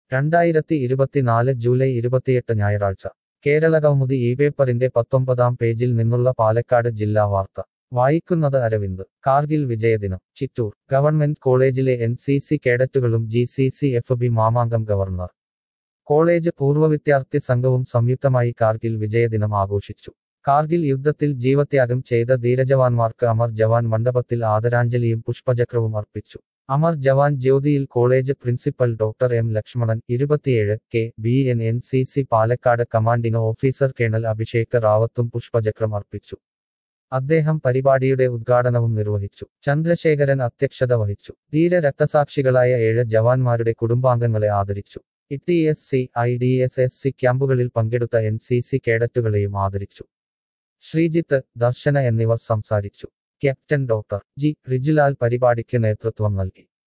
രണ്ടായിരത്തി ഇരുപത്തിനാല് ജൂലൈ ഇരുപത്തിയെട്ട് ഞായറാഴ്ച കേരള കൗമുദി ഈ പേപ്പറിന്റെ പത്തൊമ്പതാം പേജിൽ നിന്നുള്ള പാലക്കാട് ജില്ലാ വാർത്ത വായിക്കുന്നത് അരവിന്ദ് കാർഗിൽ വിജയദിനം ചിറ്റൂർ ഗവൺമെന്റ് കോളേജിലെ എൻ സി സി കേഡറ്റുകളും G C C F B Mamankam governor college പൂർവ്വ വിദ്യാർത്ഥി സംഘവും സംയുക്തമായി കാർഗിൽ വിജയദിനം ആഘോഷിച്ചു കാർഗിൽ യുദ്ധത്തിൽ ജീവത്യാഗം ചെയ്ത ധീരജവാന്മാർക്ക് അമർ ജവാൻ മണ്ഡപത്തിൽ ആദരാഞ്ജലിയും പുഷ്പചക്രവും അർപ്പിച്ചു അമർ ജവാൻ ജ്യോതിയിൽ college principal doctor M Lakshmanan ഇരുപത്തിയേഴ് K B N N C C Palakkad commanding officer colonel Abhishek റാവത്തും പുഷ്പചക്രം അർപ്പിച്ചു അദ്ദേഹം പരിപാടിയുടെ ഉദ്ഘാടനവും നിർവഹിച്ചു ചന്ദ്രശേഖരൻ അധ്യക്ഷത വഹിച്ചു ധീര രക്തസാക്ഷികളായ ഏഴ് ജവാന്മാരുടെ കുടുംബാംഗങ്ങളെ ആദരിച്ചു E S C I D S S C ക്യാമ്പുകളിൽ പങ്കെടുത്ത എൻ സി സി കേഡറ്റുകളെയും ആദരിച്ചു ശ്രീജിത്ത് ദർശന എന്നിവർ സംസാരിച്ചു ക്യാപ്റ്റൻ ഡോക്ടർ ജി റിജിലാൽ പരിപാടിക്ക് നേതൃത്വം നൽകി